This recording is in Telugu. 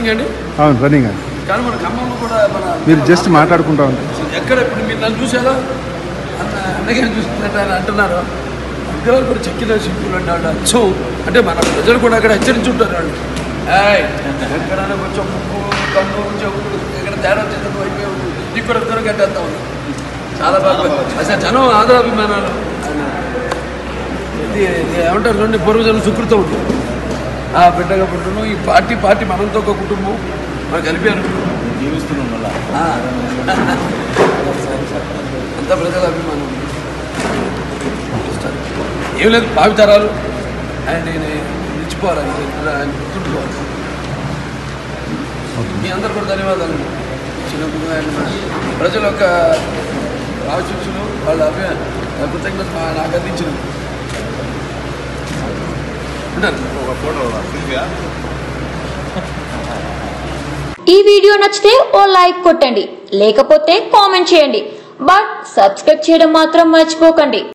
రన్నింగ్ అండి అవును రన్నింగ్ అండి కానీ మన ఖమ్మంలో కూడా మన మీరు జస్ట్ మాట్లాడుకుంటా ఉంటారు ఎక్కడ ఇప్పుడు మీరు నన్ను చూసారా అన్న అన్నగారిని చూస్తున్నట్టు ఆయన అంటున్నారు విగ్రహాలు కూడా చెక్కిన శిల్పులు అంటాడు సో అంటే మన ప్రజలు కూడా అక్కడ హెచ్చరించుంటారు వాళ్ళు ఏయ్, ఎక్కడైనా కొంచెం ముక్కు కన్ను చెవులు ఎక్కడ తేడా వచ్చేటట్టు అయిపోయి నీకు కూడా ఇద్దరు కట్టేస్తా ఉంది చాలా బాగా అసలు జనం ఆదరాభిమానాలు ఇది ఇది ఏమంటారు చూడండి పూర్వజనం సుకృతం ఉంటుంది ఆ బిడ్డగా పుట్టడం ఈ పార్టీ పార్టీ మనంతో ఒక కుటుంబం మనకు కలిపారు జీవిస్తున్నాం మళ్ళా ఆ. అంత ప్రజల అభిమానం చూస్తారు. ఏం లేదు భావితరాలు ఆయన నేను నిలిచిపోవాలి ఆయన ఆయన గుర్తుంటుకోవాలి మీ అందరు కూడా ధన్యవాదాలు చిన్నప్పుడు ఆయన ప్రజల యొక్క ఆశీస్సులు వాళ్ళ అభి కృతజ్ఞత మా- నాకు అందించిన ఉంటాను ఒక ఫోటో ఈ వీడియో నచ్చితే ఓ లైక్ కొట్టండి లేకపోతే కామెంట్ చేయండి బట్ సబ్స్క్రైబ్ చేయడం మాత్రం మర్చిపోకండి